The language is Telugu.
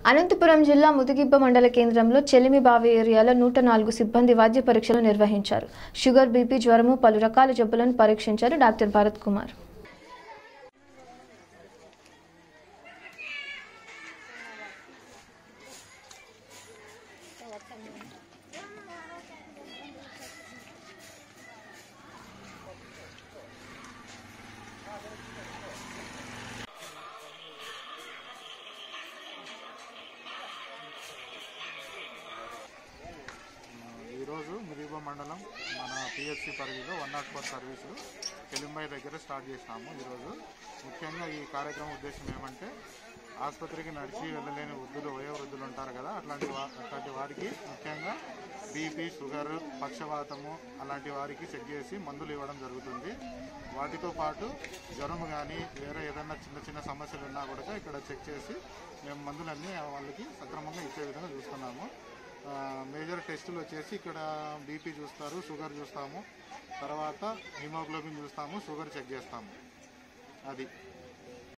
అనంతపురం జిల్లా ముదిగిబ్బ మండల కేంద్రంలో చెలిమిబావి ఏరియాలో నూట నాలుగు సిబ్బంది వైద్య పరీక్షలు నిర్వహించారు షుగర్ బీపీ జ్వరము పలు రకాల జబ్బులను పరీక్షించారు డాక్టర్ భరత్ కుమార్ ఈరోజు మిరిగో మండలం మన పిహెచ్సి పరిధిలో వన్ నాట్ ఫోర్ సర్వీసులు చెలింబాయి దగ్గర స్టార్ట్ చేసినాము ఈరోజు ముఖ్యంగా ఈ కార్యక్రమం ఉద్దేశం ఏమంటే ఆసుపత్రికి నడిచి వెళ్ళలేని వృద్ధులు వయో వృద్ధులు ఉంటారు కదా అట్లాంటి వా అట్లాంటి వారికి ముఖ్యంగా బీపీ షుగర్ పక్షవాతము అలాంటి వారికి చెక్ చేసి మందులు ఇవ్వడం జరుగుతుంది వాటితో పాటు జ్వరం కానీ వేరే ఏదైనా చిన్న చిన్న సమస్యలు ఉన్నా కూడా ఇక్కడ చెక్ చేసి మేము మందులన్నీ వాళ్ళకి సక్రమంగా ఇచ్చే విధంగా చూస్తున్నాము ఆ, మేజర్ టెస్టులు వచ్చేసి ఇక్కడ బీపీ చూస్తారు షుగర్ చూస్తాము తర్వాత హిమోగ్లోబిన్ చూస్తాము షుగర్ చెక్ చేస్తాము అది